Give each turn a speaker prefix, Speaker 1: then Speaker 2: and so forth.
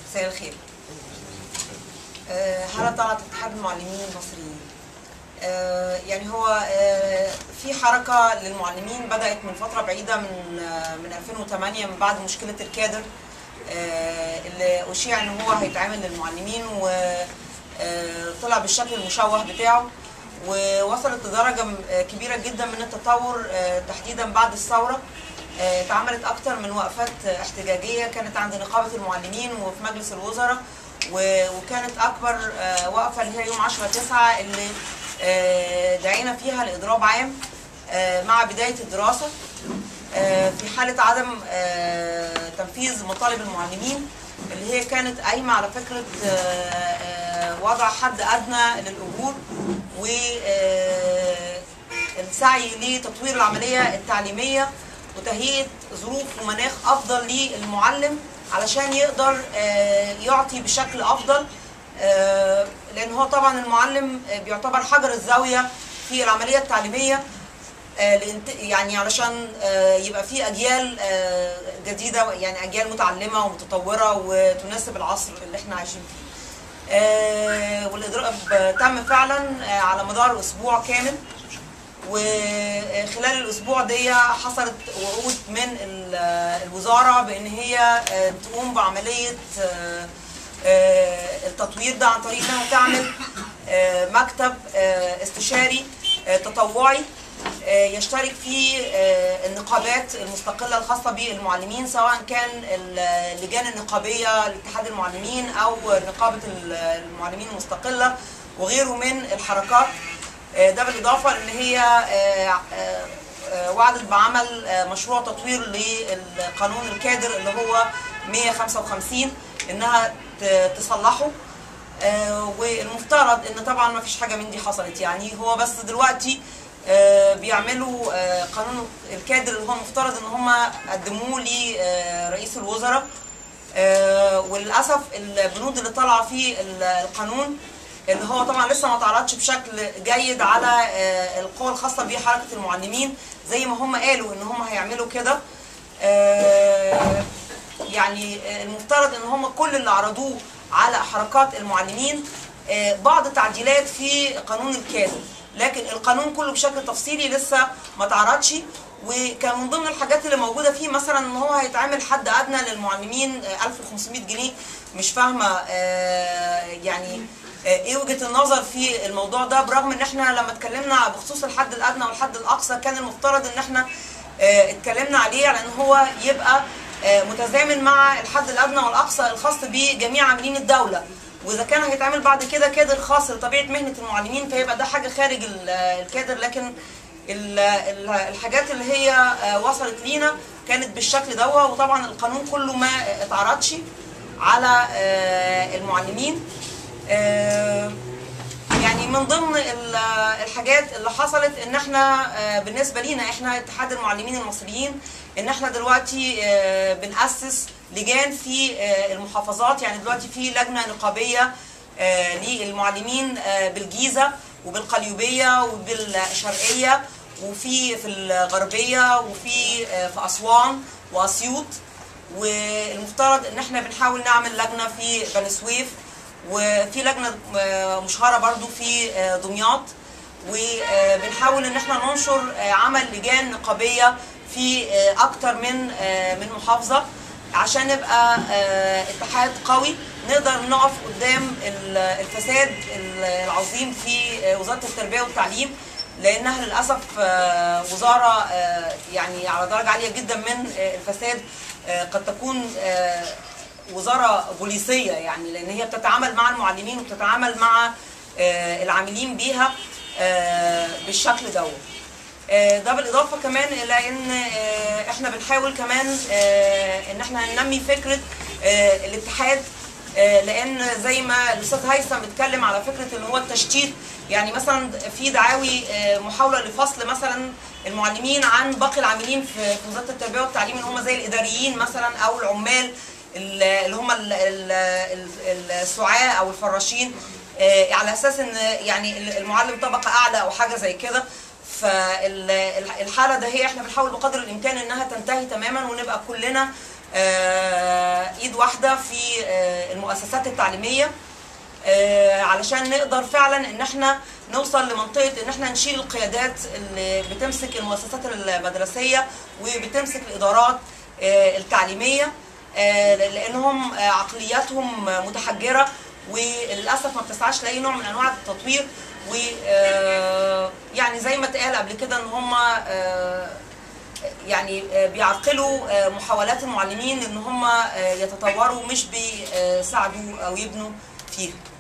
Speaker 1: مساء الخير آه، هلا طلعت اتحاد المعلمين المصريين آه، يعني هو آه، في حركة للمعلمين بدأت من فترة بعيدة من آه، من 2008 من بعد مشكلة الكادر آه، اللي أشيع إن هو هيتعامل للمعلمين وطلع بالشكل المشوه بتاعه ووصلت لدرجة م- آه، كبيرة جدا من التطور آه، تحديدا بعد الثورة آه، اتعملت أكتر من وقفات احتجاجية كانت عند نقابة المعلمين وفي مجلس الوزراء و- وكانت أكبر آه، وقفة اللي هي يوم 10 9 اللي آه، دعينا فيها لإضراب عام آه، مع بداية الدراسة آه، في حالة عدم آه، تنفيذ مطالب المعلمين اللي هي كانت قايمة على فكرة آه، آه، وضع حد أدنى للأجور والسعي لتطوير العملية التعليمية وتهيئة ظروف ومناخ أفضل للمعلم علشان يقدر آه، يعطي بشكل أفضل آه، لأن هو طبعا المعلم آه، بيعتبر حجر الزاوية في العملية التعليمية آه، لإنت- يعني علشان آه، يبقى في اجيال آه، جديده يعني اجيال متعلمه ومتطوره وتناسب العصر اللي احنا عايشين فيه. آه، والاضراب تم فعلا آه، على مدار اسبوع كامل وخلال الاسبوع دي حصلت وعود من ال- الوزاره بان هي آه، تقوم بعمليه آه، آه، التطوير ده عن طريق انها تعمل آه، مكتب آه، استشاري آه، تطوعي آه، يشترك فيه آه، النقابات المستقله الخاصه بالمعلمين سواء كان اللجان النقابيه لاتحاد المعلمين او نقابه المعلمين المستقله وغيره من الحركات آه، ده بالاضافه لان هي آه، آه، آه، وعدت بعمل آه، مشروع تطوير للقانون الكادر اللي هو 155 انها ت- تصلحه آه، والمفترض ان طبعا ما فيش حاجه من دي حصلت يعني هو بس دلوقتي آه، بيعملوا آه، قانون الكادر اللي هو المفترض ان هم قدموه لرئيس الوزراء آه، وللاسف البنود اللي طالعه في ال- القانون اللي هو طبعا لسه ما اتعرضش بشكل جيد على آه، القوى الخاصه بحركه المعلمين زي ما هم قالوا ان هم هيعملوا كده آه، يعني آه، المفترض ان هم كل اللي عرضوه على حركات المعلمين آه، بعض التعديلات في قانون الكادر لكن القانون كله بشكل تفصيلي لسه ما اتعرضش وكان من ضمن الحاجات اللي موجوده فيه مثلا ان هو هيتعمل حد ادنى للمعلمين آه، 1500 جنيه مش فاهمه آه، يعني آه، ايه وجهه النظر في الموضوع ده برغم ان احنا لما اتكلمنا بخصوص الحد الادنى والحد الاقصى كان المفترض ان احنا آه، اتكلمنا عليه على ان هو يبقى آه، متزامن مع الحد الادنى والاقصى الخاص بجميع عاملين الدوله واذا كان هيتعمل بعد كده كادر خاص لطبيعه مهنه المعلمين فيبقى ده حاجه خارج ال- الكادر لكن ال- ال- الحاجات اللي هي آه، وصلت لينا كانت بالشكل ده وطبعا القانون كله ما اتعرضش على آه، المعلمين آه، يعني من ضمن ال- الحاجات اللي حصلت ان احنا آه، بالنسبه لينا احنا اتحاد المعلمين المصريين ان احنا دلوقتي آه، بنأسس لجان في آه، المحافظات يعني دلوقتي في لجنه نقابيه آه، للمعلمين آه، بالجيزه وبالقليوبيه وبالشرقيه وفي في الغربيه وفي آه، في اسوان واسيوط والمفترض ان احنا بنحاول نعمل لجنه في بني سويف وفي لجنه آه، مشهره برضو في آه، دمياط وبنحاول ان احنا ننشر آه، عمل لجان نقابيه في آه، اكتر من آه، من محافظه عشان نبقى آه، اتحاد قوي نقدر نقف قدام ال- الفساد العظيم في آه، وزاره التربيه والتعليم لانها للاسف آه، وزاره آه، يعني على درجه عاليه جدا من آه، الفساد آه، قد تكون آه، وزاره بوليسيه يعني لان هي بتتعامل مع المعلمين وبتتعامل مع آه، العاملين بيها آه، بالشكل دوت آه، ده بالاضافه كمان الى ان آه، احنا بنحاول كمان آه، ان احنا ننمي فكره آه، الاتحاد آه، لان زي ما الاستاذ هيثم اتكلم على فكره اللي هو التشتيت يعني مثلا في دعاوي آه، محاوله لفصل مثلا المعلمين عن باقي العاملين في في وزاره التربيه والتعليم اللي هم زي الاداريين مثلا او العمال ال- اللي هم ال- ال- ال- السعاة او الفراشين آه، على اساس ان يعني المعلم طبقه اعلى او حاجه زي كده فالحاله ده هي احنا بنحاول بقدر الامكان انها تنتهي تماما ونبقى كلنا آه، ايد واحده في آه، المؤسسات التعليميه آه، علشان نقدر فعلا ان احنا نوصل لمنطقه ان احنا نشيل القيادات اللي بتمسك المؤسسات المدرسيه وبتمسك الادارات آه، التعليميه آه، لانهم آه، عقلياتهم متحجره وللاسف ما بتسعاش لاي نوع من انواع التطوير و آه، يعني زي ما اتقال قبل كده ان هم آه، يعني آه، بيعرقلوا آه، محاولات المعلمين ان هم آه، يتطوروا مش بيساعدوا او يبنوا فيها